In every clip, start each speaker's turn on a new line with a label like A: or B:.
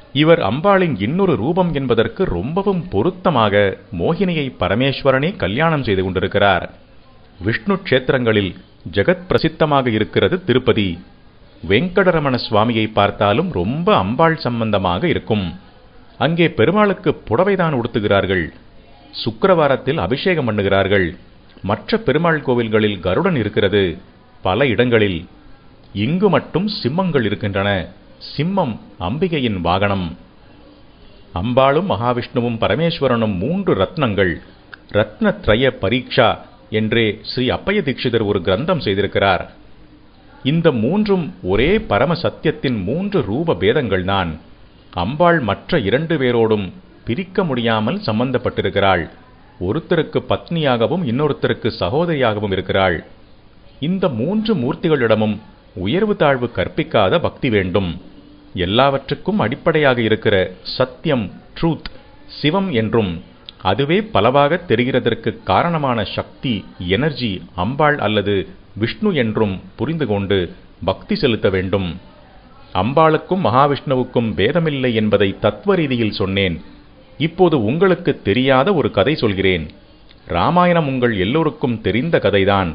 A: இவர் அம்பாளின் இன்னொரு ரூபம் என்பதற்கு ரொம்பவும் பொருத்தமாக மோகினியை பரமேஸ்வரனே கல்யாணம் செய்து கொண்டிருக்கிறார் விஷ்ணு க்ஷேத்திரங்களில் ஜெகத் பிரசித்தமாக இருக்கிறது திருப்பதி வெங்கடரமண சுவாமியை பார்த்தாலும் ரொம்ப அம்பாள் சம்பந்தமாக இருக்கும் அங்கே பெருமாளுக்கு புடவைதான் உடுத்துகிறார்கள் சுக்கிரவாரத்தில் அபிஷேகம் பண்ணுகிறார்கள் மற்ற பெருமாள் கோவில்களில் கருடன் இருக்கிறது பல இடங்களில் இங்கு மட்டும் சிம்மங்கள் இருக்கின்றன சிம்மம் அம்பிகையின் வாகனம் அம்பாளும் மகாவிஷ்ணுவும் பரமேஸ்வரனும் மூன்று ரத்னங்கள் ரத்னத்ரய பரீட்சா என்றே ஸ்ரீ அப்பய தீட்சிதர் ஒரு கிரந்தம் செய்திருக்கிறார் இந்த மூன்றும் ஒரே பரம சத்தியத்தின் மூன்று ரூப பேதங்கள்தான் அம்பாள் மற்ற இரண்டு பேரோடும் பிரிக்க முடியாமல் சம்பந்தப்பட்டிருக்கிறாள் ஒருத்தருக்கு பத்னியாகவும் இன்னொருத்தருக்கு சகோதரியாகவும் இருக்கிறாள் இந்த மூன்று மூர்த்திகளிடமும் உயர்வு தாழ்வு கற்பிக்காத பக்தி வேண்டும் எல்லாவற்றுக்கும் அடிப்படையாக இருக்கிற சத்தியம் ட்ரூத் சிவம் என்றும் அதுவே பலவாக தெரிகிறதற்கு காரணமான சக்தி எனர்ஜி அம்பாள் அல்லது விஷ்ணு என்றும் புரிந்து கொண்டு பக்தி செலுத்த வேண்டும் அம்பாளுக்கும் மகாவிஷ்ணுவுக்கும் பேதமில்லை என்பதை தத்துவ ரீதியில் சொன்னேன் இப்போது உங்களுக்கு தெரியாத ஒரு கதை சொல்கிறேன் ராமாயணம் உங்கள் எல்லோருக்கும் தெரிந்த கதைதான்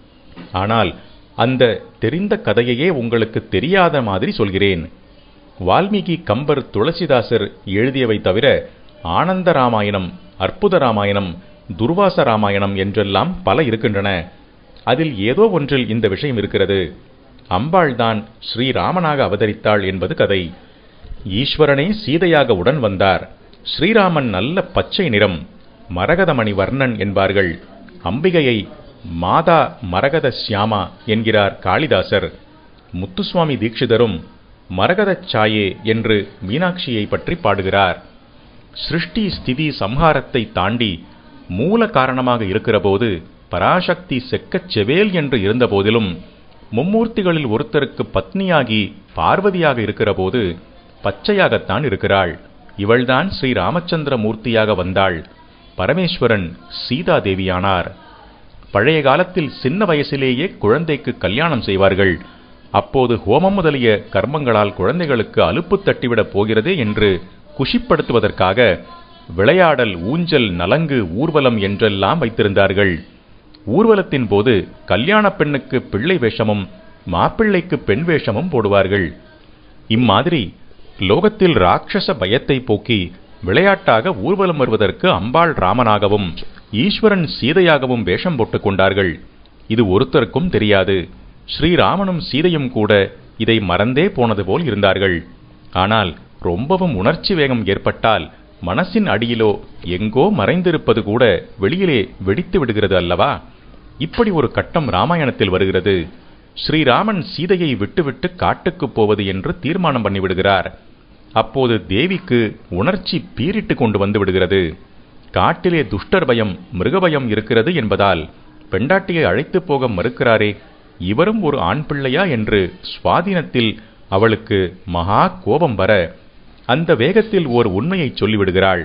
A: ஆனால் அந்த தெரிந்த கதையையே உங்களுக்கு தெரியாத மாதிரி சொல்கிறேன் வால்மீகி கம்பர் துளசிதாசர் எழுதியவை தவிர ஆனந்த ராமாயணம் அற்புத ராமாயணம் துர்வாச ராமாயணம் என்றெல்லாம் பல இருக்கின்றன அதில் ஏதோ ஒன்றில் இந்த விஷயம் இருக்கிறது அம்பாள்தான் ஸ்ரீராமனாக அவதரித்தாள் என்பது கதை ஈஸ்வரனே சீதையாக உடன் வந்தார் ஸ்ரீராமன் நல்ல பச்சை நிறம் மரகதமணி வர்ணன் என்பார்கள் அம்பிகையை மாதா மரகத சியாமா என்கிறார் காளிதாசர் முத்துசுவாமி தீட்சிதரும் மரகதச் சாயே என்று மீனாட்சியை பற்றி பாடுகிறார் சிருஷ்டி ஸ்திதி சம்ஹாரத்தை தாண்டி மூல காரணமாக இருக்கிறபோது பராசக்தி செக்கச் செவேல் என்று இருந்தபோதிலும் மும்மூர்த்திகளில் ஒருத்தருக்கு பத்னியாகி பார்வதியாக இருக்கிறபோது பச்சையாகத்தான் இருக்கிறாள் இவள்தான் ஸ்ரீ ராமச்சந்திர மூர்த்தியாக வந்தாள் பரமேஸ்வரன் சீதாதேவியானார் பழைய காலத்தில் சின்ன வயசிலேயே குழந்தைக்கு கல்யாணம் செய்வார்கள் அப்போது ஹோமம் முதலிய கர்மங்களால் குழந்தைகளுக்கு அலுப்பு தட்டிவிடப் போகிறதே என்று குஷிப்படுத்துவதற்காக விளையாடல் ஊஞ்சல் நலங்கு ஊர்வலம் என்றெல்லாம் வைத்திருந்தார்கள் ஊர்வலத்தின் போது கல்யாண பெண்ணுக்கு பிள்ளை வேஷமும் மாப்பிள்ளைக்கு பெண் வேஷமும் போடுவார்கள் இம்மாதிரி லோகத்தில் ராட்சச பயத்தை போக்கி விளையாட்டாக ஊர்வலம் வருவதற்கு அம்பாள் ராமனாகவும் ஈஸ்வரன் சீதையாகவும் வேஷம் போட்டுக் கொண்டார்கள் இது ஒருத்தருக்கும் தெரியாது ஸ்ரீராமனும் சீதையும் கூட இதை மறந்தே போனது போல் இருந்தார்கள் ஆனால் ரொம்பவும் உணர்ச்சி வேகம் ஏற்பட்டால் மனசின் அடியிலோ எங்கோ மறைந்திருப்பது கூட வெளியிலே வெடித்து விடுகிறது அல்லவா இப்படி ஒரு கட்டம் ராமாயணத்தில் வருகிறது ஸ்ரீராமன் சீதையை விட்டுவிட்டு காட்டுக்குப் போவது என்று தீர்மானம் பண்ணிவிடுகிறார் அப்போது தேவிக்கு உணர்ச்சி பீரிட்டு கொண்டு வந்து விடுகிறது காட்டிலே துஷ்டர் பயம் மிருகபயம் இருக்கிறது என்பதால் பெண்டாட்டியை அழைத்துப் போக மறுக்கிறாரே இவரும் ஒரு ஆண் பிள்ளையா என்று சுவாதீனத்தில் அவளுக்கு மகா கோபம் வர அந்த வேகத்தில் ஓர் உண்மையை சொல்லிவிடுகிறாள்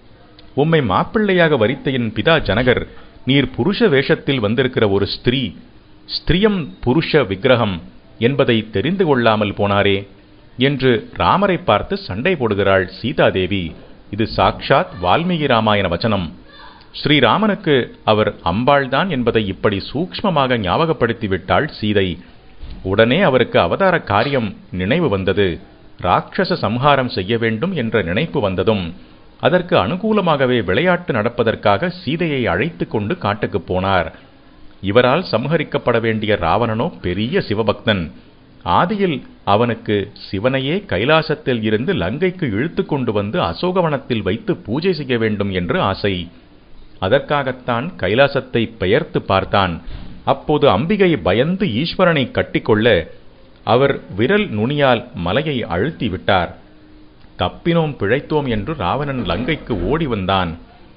A: உம்மை மாப்பிள்ளையாக வரித்த என் பிதா ஜனகர் நீர் புருஷ வேஷத்தில் வந்திருக்கிற ஒரு ஸ்திரீ ஸ்திரியம் புருஷ விக்கிரகம் என்பதை தெரிந்து கொள்ளாமல் போனாரே என்று ராமரை பார்த்து சண்டை போடுகிறாள் சீதாதேவி இது சாக்ஷாத் வால்மீகி ராமாயண வச்சனம் ஸ்ரீராமனுக்கு அவர் அம்பாள்தான் என்பதை இப்படி சூக்ஷ்மமாக ஞாபகப்படுத்தி விட்டாள் சீதை உடனே அவருக்கு அவதார காரியம் நினைவு வந்தது ராட்சச சம்ஹாரம் செய்ய வேண்டும் என்ற நினைப்பு வந்ததும் அதற்கு அனுகூலமாகவே விளையாட்டு நடப்பதற்காக சீதையை அழைத்து கொண்டு காட்டுக்குப் போனார் இவரால் சம்ஹரிக்கப்பட வேண்டிய ராவணனோ பெரிய சிவபக்தன் ஆதியில் அவனுக்கு சிவனையே கைலாசத்தில் இருந்து லங்கைக்கு இழுத்து கொண்டு வந்து அசோகவனத்தில் வைத்து பூஜை செய்ய வேண்டும் என்று ஆசை அதற்காகத்தான் கைலாசத்தை பெயர்த்து பார்த்தான் அப்போது அம்பிகை பயந்து ஈஸ்வரனை கட்டிக்கொள்ள அவர் விரல் நுனியால் மலையை அழுத்தி விட்டார் தப்பினோம் பிழைத்தோம் என்று ராவணன் லங்கைக்கு ஓடி வந்தான்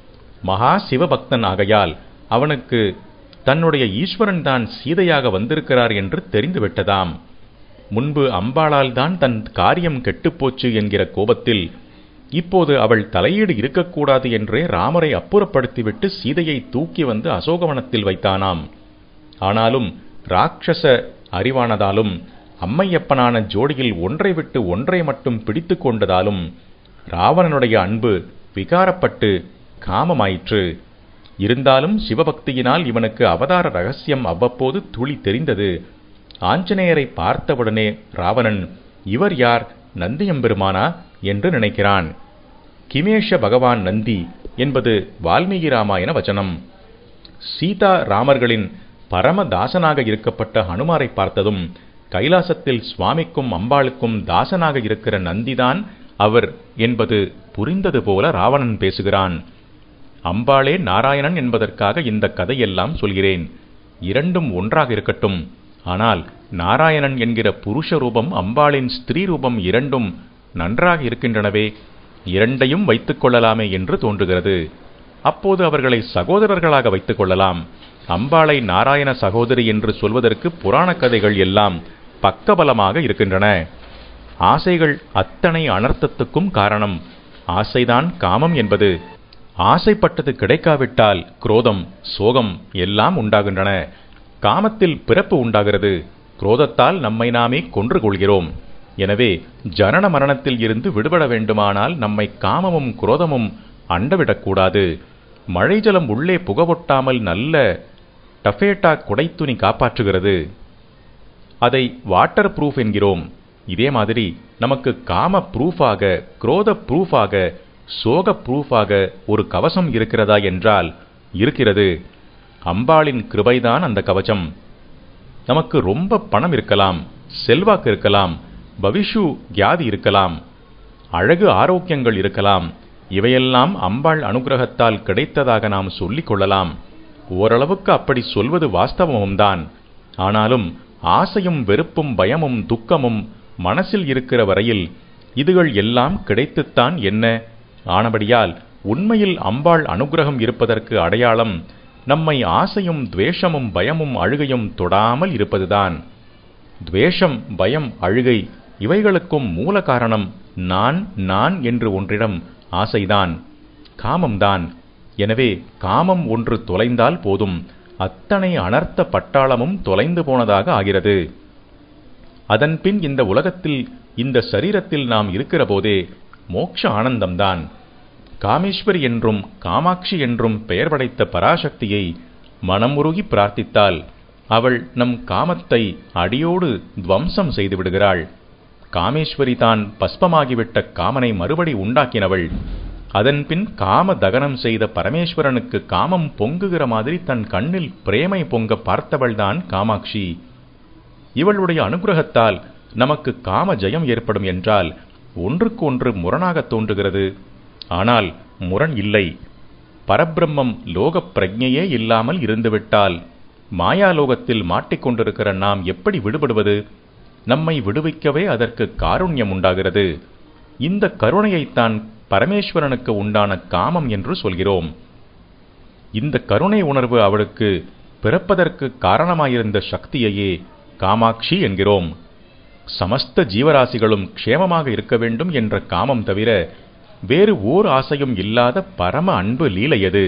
A: மகா சிவபக்தன் ஆகையால் அவனுக்கு தன்னுடைய ஈஸ்வரன் தான் சீதையாக வந்திருக்கிறார் என்று தெரிந்துவிட்டதாம் முன்பு அம்பாளால் தான் தன் காரியம் கெட்டுப்போச்சு என்கிற கோபத்தில் இப்போது அவள் தலையீடு இருக்கக்கூடாது என்றே ராமரை அப்புறப்படுத்திவிட்டு சீதையை தூக்கி வந்து அசோகவனத்தில் வைத்தானாம் ஆனாலும் ராட்சச அறிவானதாலும் அம்மையப்பனான ஜோடியில் ஒன்றை விட்டு ஒன்றை மட்டும் பிடித்து கொண்டதாலும் ராவணனுடைய அன்பு விகாரப்பட்டு காமமாயிற்று இருந்தாலும் சிவபக்தியினால் இவனுக்கு அவதார ரகசியம் அவ்வப்போது துளி தெரிந்தது ஆஞ்சநேயரை பார்த்தவுடனே ராவணன் இவர் யார் நந்தியம்பெருமானா என்று நினைக்கிறான் கிமேஷ பகவான் நந்தி என்பது வால்மீகி ராமாயண வச்சனம் சீதா ராமர்களின் பரமதாசனாக இருக்கப்பட்ட ஹனுமாரை பார்த்ததும் கைலாசத்தில் சுவாமிக்கும் அம்பாளுக்கும் தாசனாக இருக்கிற நந்திதான் அவர் என்பது புரிந்தது போல ராவணன் பேசுகிறான் அம்பாளே நாராயணன் என்பதற்காக இந்த கதையெல்லாம் சொல்கிறேன் இரண்டும் ஒன்றாக இருக்கட்டும் ஆனால் நாராயணன் என்கிற புருஷ ரூபம் அம்பாளின் ஸ்திரீ ரூபம் இரண்டும் நன்றாக இருக்கின்றனவே இரண்டையும் வைத்துக் கொள்ளலாமே என்று தோன்றுகிறது அப்போது அவர்களை சகோதரர்களாக வைத்துக் கொள்ளலாம் அம்பாளை நாராயண சகோதரி என்று சொல்வதற்கு புராணக் கதைகள் எல்லாம் பக்கபலமாக இருக்கின்றன ஆசைகள் அத்தனை அனர்த்தத்துக்கும் காரணம் ஆசைதான் காமம் என்பது ஆசைப்பட்டது கிடைக்காவிட்டால் குரோதம் சோகம் எல்லாம் உண்டாகின்றன காமத்தில் பிறப்பு உண்டாகிறது குரோதத்தால் நம்மை நாமே கொன்று கொள்கிறோம் எனவே ஜனன மரணத்தில் இருந்து விடுபட வேண்டுமானால் நம்மை காமமும் குரோதமும் அண்டவிடக்கூடாது மழை ஜலம் உள்ளே புகவொட்டாமல் நல்ல டஃபேட்டா குடைத்துணி காப்பாற்றுகிறது அதை வாட்டர் ப்ரூஃப் என்கிறோம் இதே மாதிரி நமக்கு காம ப்ரூஃபாக குரோத ப்ரூஃபாக சோக ப்ரூஃபாக ஒரு கவசம் இருக்கிறதா என்றால் இருக்கிறது அம்பாளின் கிருபைதான் அந்த கவசம் நமக்கு ரொம்ப பணம் இருக்கலாம் செல்வாக்கு இருக்கலாம் பவிஷு கியாதி இருக்கலாம் அழகு ஆரோக்கியங்கள் இருக்கலாம் இவையெல்லாம் அம்பாள் அனுகிரகத்தால் கிடைத்ததாக நாம் சொல்லிக் கொள்ளலாம் ஓரளவுக்கு அப்படி சொல்வது வாஸ்தவமும்தான் ஆனாலும் ஆசையும் வெறுப்பும் பயமும் துக்கமும் மனசில் இருக்கிற வரையில் இதுகள் எல்லாம் கிடைத்துத்தான் என்ன ஆனபடியால் உண்மையில் அம்பாள் அனுகிரகம் இருப்பதற்கு அடையாளம் நம்மை ஆசையும் துவேஷமும் பயமும் அழுகையும் தொடாமல் இருப்பதுதான் துவேஷம் பயம் அழுகை இவைகளுக்கும் மூல காரணம் நான் நான் என்று ஒன்றிடம் ஆசைதான் காமம்தான் எனவே காமம் ஒன்று தொலைந்தால் போதும் அத்தனை அனர்த்த பட்டாளமும் தொலைந்து போனதாக ஆகிறது அதன்பின் இந்த உலகத்தில் இந்த சரீரத்தில் நாம் இருக்கிற போதே மோட்ச ஆனந்தம்தான் காமேஸ்வரி என்றும் காமாட்சி என்றும் பெயர் படைத்த பராசக்தியை மனமுருகி பிரார்த்தித்தால் அவள் நம் காமத்தை அடியோடு துவம்சம் செய்து விடுகிறாள் காமேஸ்வரி தான் பஸ்பமாகிவிட்ட காமனை மறுபடி உண்டாக்கினவள் அதன்பின் காம தகனம் செய்த பரமேஸ்வரனுக்கு காமம் பொங்குகிற மாதிரி தன் கண்ணில் பிரேமை பொங்க பார்த்தவள்தான் காமாட்சி இவளுடைய அனுகிரகத்தால் நமக்கு காம ஜெயம் ஏற்படும் என்றால் ஒன்றுக்கு ஒன்று முரணாக தோன்றுகிறது ஆனால் முரண் இல்லை பரபிரம்மம் லோக பிரஜையே இல்லாமல் இருந்துவிட்டால் மாயாலோகத்தில் மாட்டிக்கொண்டிருக்கிற நாம் எப்படி விடுபடுவது நம்மை விடுவிக்கவே அதற்கு காருண்யம் உண்டாகிறது இந்த கருணையைத்தான் பரமேஸ்வரனுக்கு உண்டான காமம் என்று சொல்கிறோம் இந்த கருணை உணர்வு அவளுக்கு பிறப்பதற்கு காரணமாயிருந்த சக்தியையே காமாட்சி என்கிறோம் சமஸ்த ஜீவராசிகளும் க்ஷேமமாக இருக்க வேண்டும் என்ற காமம் தவிர வேறு ஓர் ஆசையும் இல்லாத பரம அன்பு லீலையது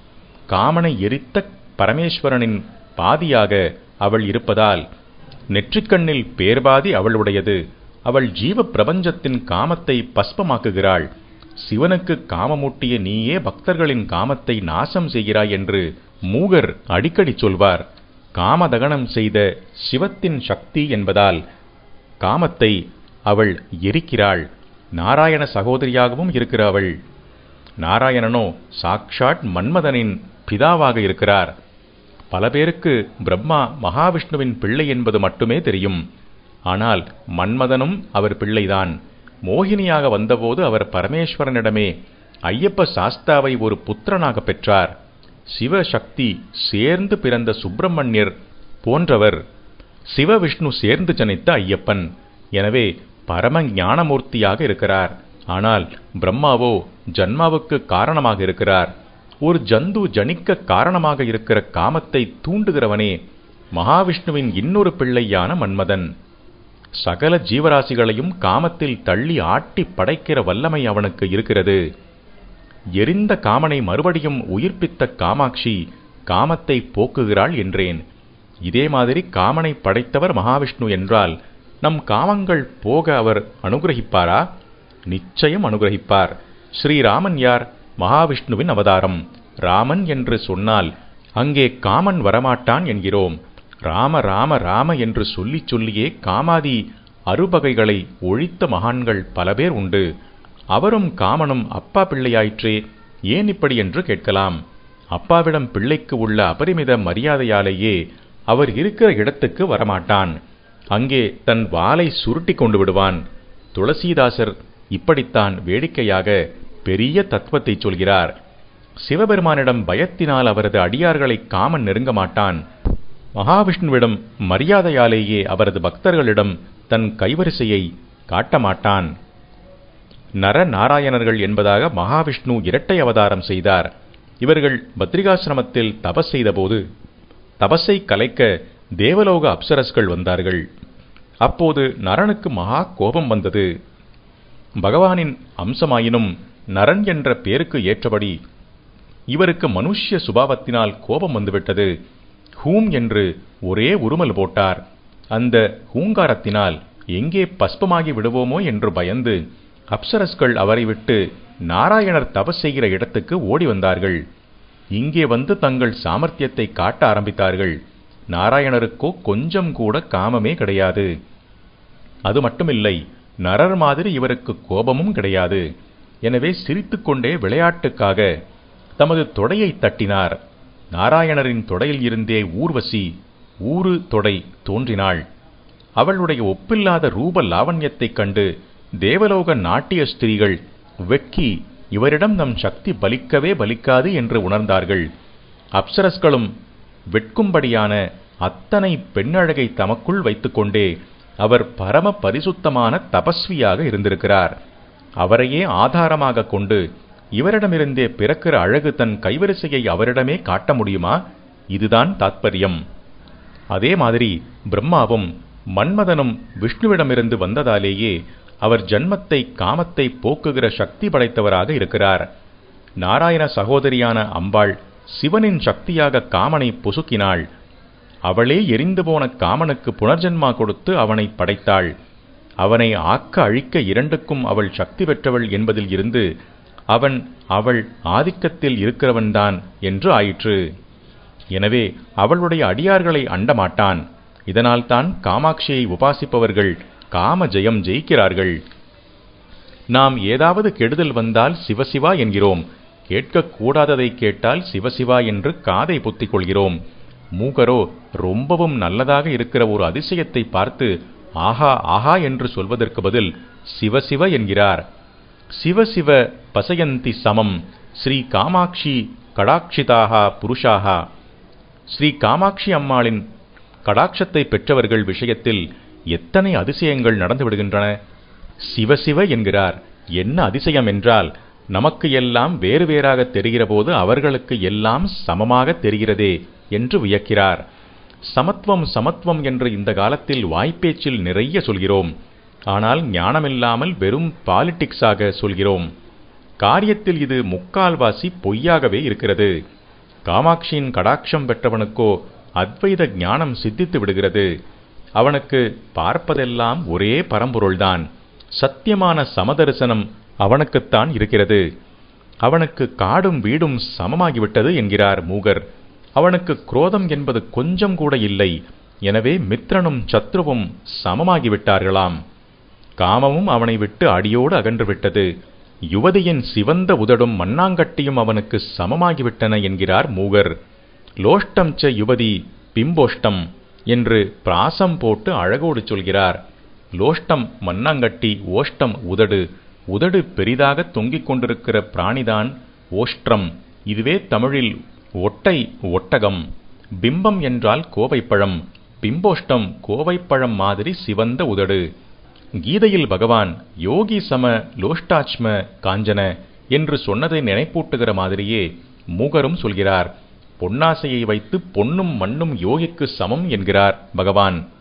A: காமனை எரித்த பரமேஸ்வரனின் பாதியாக அவள் இருப்பதால் நெற்றிக்கண்ணில் பேர்பாதி அவளுடையது அவள் ஜீவ பிரபஞ்சத்தின் காமத்தை பஸ்பமாக்குகிறாள் சிவனுக்கு காமமூட்டிய நீயே பக்தர்களின் காமத்தை நாசம் செய்கிறாய் என்று மூகர் அடிக்கடி சொல்வார் காமதகனம் செய்த சிவத்தின் சக்தி என்பதால் காமத்தை அவள் எரிக்கிறாள் நாராயண சகோதரியாகவும் இருக்கிற அவள் நாராயணனோ சாக்ஷாட் மன்மதனின் பிதாவாக இருக்கிறார் பல பேருக்கு பிரம்மா மகாவிஷ்ணுவின் பிள்ளை என்பது மட்டுமே தெரியும் ஆனால் மன்மதனும் அவர் பிள்ளைதான் மோகினியாக வந்தபோது அவர் பரமேஸ்வரனிடமே ஐயப்ப சாஸ்தாவை ஒரு புத்திரனாக பெற்றார் சிவசக்தி சேர்ந்து பிறந்த சுப்பிரமணியர் போன்றவர் சிவவிஷ்ணு சேர்ந்து ஜனித்த ஐயப்பன் எனவே பரம ஞானமூர்த்தியாக இருக்கிறார் ஆனால் பிரம்மாவோ ஜன்மாவுக்கு காரணமாக இருக்கிறார் ஒரு ஜந்து ஜனிக்க காரணமாக இருக்கிற காமத்தை தூண்டுகிறவனே மகாவிஷ்ணுவின் இன்னொரு பிள்ளையான மன்மதன் சகல ஜீவராசிகளையும் காமத்தில் தள்ளி ஆட்டி படைக்கிற வல்லமை அவனுக்கு இருக்கிறது எரிந்த காமனை மறுபடியும் உயிர்ப்பித்த காமாட்சி காமத்தை போக்குகிறாள் என்றேன் இதே மாதிரி காமனை படைத்தவர் மகாவிஷ்ணு என்றால் நம் காமங்கள் போக அவர் அனுகிரகிப்பாரா நிச்சயம் அனுகிரகிப்பார் ஸ்ரீராமன் யார் மகாவிஷ்ணுவின் அவதாரம் ராமன் என்று சொன்னால் அங்கே காமன் வரமாட்டான் என்கிறோம் ராம ராம ராம என்று சொல்லிச் சொல்லியே காமாதி அறுபகைகளை ஒழித்த மகான்கள் பல பேர் உண்டு அவரும் காமனும் அப்பா பிள்ளையாயிற்றே ஏன் இப்படி என்று கேட்கலாம் அப்பாவிடம் பிள்ளைக்கு உள்ள அபரிமித மரியாதையாலேயே அவர் இருக்கிற இடத்துக்கு வரமாட்டான் அங்கே தன் வாளை சுருட்டி கொண்டு விடுவான் துளசீதாசர் இப்படித்தான் வேடிக்கையாக பெரிய தத்துவத்தை சொல்கிறார் சிவபெருமானிடம் பயத்தினால் அவரது அடியார்களை காமன் நெருங்க மாட்டான் மகாவிஷ்ணுவிடம் மரியாதையாலேயே அவரது பக்தர்களிடம் தன் கைவரிசையை காட்ட மாட்டான் நர நாராயணர்கள் என்பதாக மகாவிஷ்ணு இரட்டை அவதாரம் செய்தார் இவர்கள் பத்ரிகாசிரமத்தில் தபஸ் செய்தபோது தபஸை கலைக்க தேவலோக அப்சரஸ்கள் வந்தார்கள் அப்போது நரனுக்கு மகா கோபம் வந்தது பகவானின் அம்சமாயினும் நரன் என்ற பேருக்கு ஏற்றபடி இவருக்கு மனுஷ்ய சுபாவத்தினால் கோபம் வந்துவிட்டது ஹூம் என்று ஒரே உருமல் போட்டார் அந்த ஹூங்காரத்தினால் எங்கே பஸ்பமாகி விடுவோமோ என்று பயந்து அப்சரஸ்கள் அவரை விட்டு நாராயணர் தபஸ் செய்கிற இடத்துக்கு ஓடி வந்தார்கள் இங்கே வந்து தங்கள் சாமர்த்தியத்தை காட்ட ஆரம்பித்தார்கள் நாராயணருக்கோ கொஞ்சம் கூட காமமே கிடையாது அது மட்டுமில்லை நரர் மாதிரி இவருக்கு கோபமும் கிடையாது எனவே சிரித்துக்கொண்டே விளையாட்டுக்காக தமது தொடையை தட்டினார் நாராயணரின் தொடையில் இருந்தே ஊர்வசி ஊரு தொடை தோன்றினாள் அவளுடைய ஒப்பில்லாத ரூப லாவண்யத்தைக் கண்டு தேவலோக நாட்டிய ஸ்திரீகள் வெட்கி இவரிடம் நம் சக்தி பலிக்கவே பலிக்காது என்று உணர்ந்தார்கள் அப்சரஸ்களும் வெட்கும்படியான அத்தனை பெண்ணழகை தமக்குள் வைத்துக்கொண்டே அவர் பரம பரிசுத்தமான தபஸ்வியாக இருந்திருக்கிறார் அவரையே ஆதாரமாக கொண்டு இவரிடமிருந்தே பிறக்கிற அழகு தன் கைவரிசையை அவரிடமே காட்ட முடியுமா இதுதான் தாத்பரியம் அதே மாதிரி பிரம்மாவும் மன்மதனும் விஷ்ணுவிடமிருந்து வந்ததாலேயே அவர் ஜன்மத்தை காமத்தை போக்குகிற சக்தி படைத்தவராக இருக்கிறார் நாராயண சகோதரியான அம்பாள் சிவனின் சக்தியாக காமனை பொசுக்கினாள் அவளே எரிந்து போன காமனுக்கு புனர்ஜன்மா கொடுத்து அவனை படைத்தாள் அவனை ஆக்க அழிக்க இரண்டுக்கும் அவள் சக்தி பெற்றவள் என்பதில் இருந்து அவன் அவள் ஆதிக்கத்தில் இருக்கிறவன்தான் என்று ஆயிற்று எனவே அவளுடைய அடியார்களை அண்டமாட்டான் இதனால்தான் காமாட்சியை உபாசிப்பவர்கள் காம ஜெயம் ஜெயிக்கிறார்கள் நாம் ஏதாவது கெடுதல் வந்தால் சிவசிவா என்கிறோம் கேட்கக்கூடாததை கேட்டால் சிவசிவா என்று காதை பொத்திக் கொள்கிறோம் மூகரோ ரொம்பவும் நல்லதாக இருக்கிற ஒரு அதிசயத்தை பார்த்து ஆஹா ஆஹா என்று சொல்வதற்கு பதில் சிவசிவ என்கிறார் சிவசிவ பசயந்தி சமம் ஸ்ரீ காமாட்சி கடாட்சிதாக புருஷாகா ஸ்ரீ காமாட்சி அம்மாளின் கடாட்சத்தை பெற்றவர்கள் விஷயத்தில் எத்தனை அதிசயங்கள் நடந்து விடுகின்றன சிவசிவ என்கிறார் என்ன அதிசயம் என்றால் நமக்கு எல்லாம் வேறு வேறாக தெரிகிறபோது அவர்களுக்கு எல்லாம் சமமாக தெரிகிறதே என்று வியக்கிறார் சமத்துவம் சமத்துவம் என்று இந்த காலத்தில் வாய்ப்பேச்சில் நிறைய சொல்கிறோம் ஆனால் ஞானமில்லாமல் வெறும் பாலிடிக்ஸாக சொல்கிறோம் காரியத்தில் இது முக்கால்வாசி பொய்யாகவே இருக்கிறது காமாட்சியின் கடாட்சம் பெற்றவனுக்கோ அத்வைத ஞானம் சித்தித்து விடுகிறது அவனுக்கு பார்ப்பதெல்லாம் ஒரே பரம்பொருள்தான் சத்தியமான சமதரிசனம் அவனுக்குத்தான் இருக்கிறது அவனுக்கு காடும் வீடும் சமமாகிவிட்டது என்கிறார் மூகர் அவனுக்கு குரோதம் என்பது கொஞ்சம் கூட இல்லை எனவே மித்ரனும் சத்ருவும் சமமாகிவிட்டார்களாம் காமமும் அவனை விட்டு அடியோடு அகன்று விட்டது யுவதியின் சிவந்த உதடும் மண்ணாங்கட்டியும் அவனுக்கு சமமாகிவிட்டன என்கிறார் மூகர் லோஷ்டம் ச யுவதி பிம்போஷ்டம் என்று பிராசம் போட்டு அழகோடு சொல்கிறார் லோஷ்டம் மண்ணாங்கட்டி ஓஷ்டம் உதடு உதடு பெரிதாக தொங்கிக் கொண்டிருக்கிற பிராணிதான் ஓஷ்டம் இதுவே தமிழில் ஒட்டை ஒட்டகம் பிம்பம் என்றால் கோவைப்பழம் பிம்போஷ்டம் கோவைப்பழம் மாதிரி சிவந்த உதடு கீதையில் பகவான் யோகி சம லோஷ்டாச்ம காஞ்சன என்று சொன்னதை நினைப்பூட்டுகிற மாதிரியே மூகரும் சொல்கிறார் பொன்னாசையை வைத்து பொன்னும் மண்ணும் யோகிக்கு சமம் என்கிறார் பகவான்